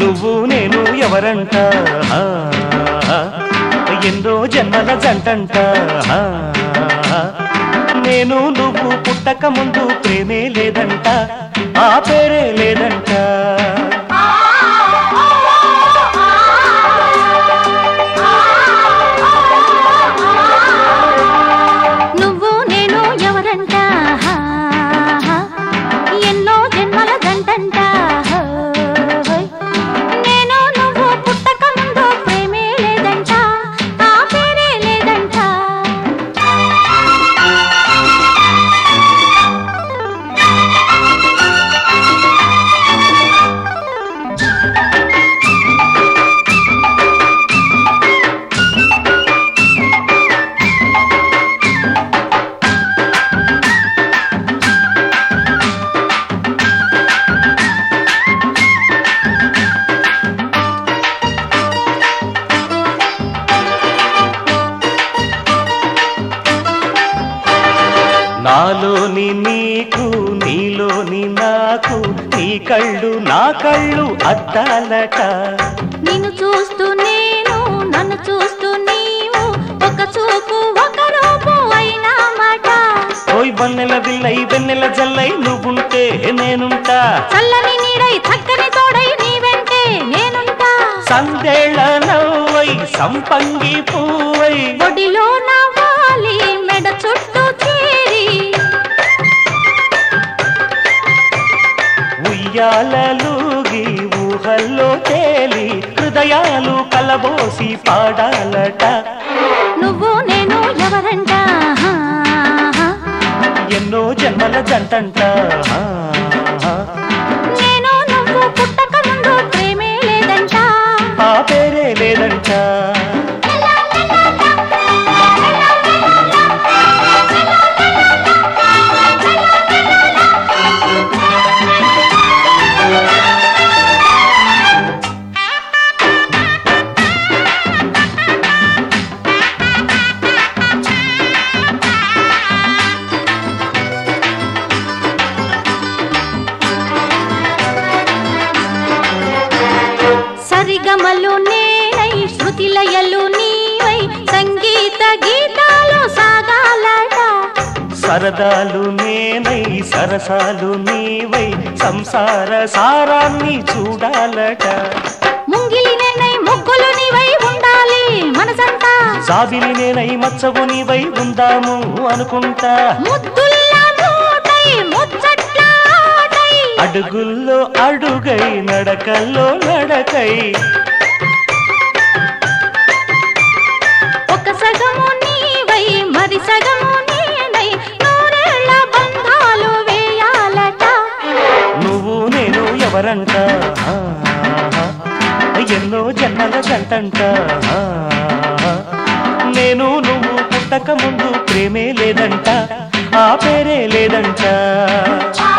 నువ్వు నేను ఎవరంట ఆ, ఎన్నో జన్మల జంటంట ఆ, నేను నువ్వు పుట్టక ముందు ప్రేమే లేదంట ఆ పేరే లేదంట నువ్వు నేను ఎవరంట ఎన్నో జన్మల గంటంట నేను నువ్వు పుట్టక ముందు ప్రేమే లేదంట ఆ పేరే లేదంట నాలోని నీకు నీలోని నాకు నీ కళ్ళు నా కళ్ళు అద్దాలట నిన్ను చూస్తూ నేను నన్ను చూస్తూ నీవు ఒక చూపు ఒక రూపు అయినా మాట ఓయ్ బన్నెల బిల్లై వెన్నెల జల్లై నువ్వుంటే నేనుంటా చల్లని నీడై చక్కని తోడై నీ వెంటే నేనుంటా సందేళ నవ్వై సంపంగి పువ్వై ఒడిలో నవ్వాలి మెడ చుట్టూ చేరి ఉయ్యాలలుగి ఊహల్లో తేలి హృదయాలు కలబోసి పాడాలట నువ్వు నేను ఎవరంట ఎన్నో జన్మల జంటంట నేను నువ్వు పుట్టక ముందు ప్రేమే లేదంట ఆ పేరే లేదంట సరిగమలు నేనై శృతిలయలు నీవై సంగీత గీతాలు సాగాలట సరదాలు నేనై సరసాలు నీవై సంసార సారాన్ని చూడాలట ముంగిలి నేనై ముగ్గులు నీవై ఉండాలి మనసంతా సాబిలి నేనై మచ్చవు నీవై ఉందాము అనుకుంటా ముద్దుల్ల మూటై ముచ్చట్ల ఆటై అడుగుల్లో అడుగై నడకల్లో నడకై ఒక సగము నీవై మరి సగము నేనై నూరేళ్ల బంధాలు వేయాలట నువ్వు నేను ఎవరంట ఆ, ఎన్నో జన్మల జంటంట ఆ, నేను నువ్వు పుట్టక ముందు ప్రేమే లేదంట ఆ పేరే లేదంట ఆ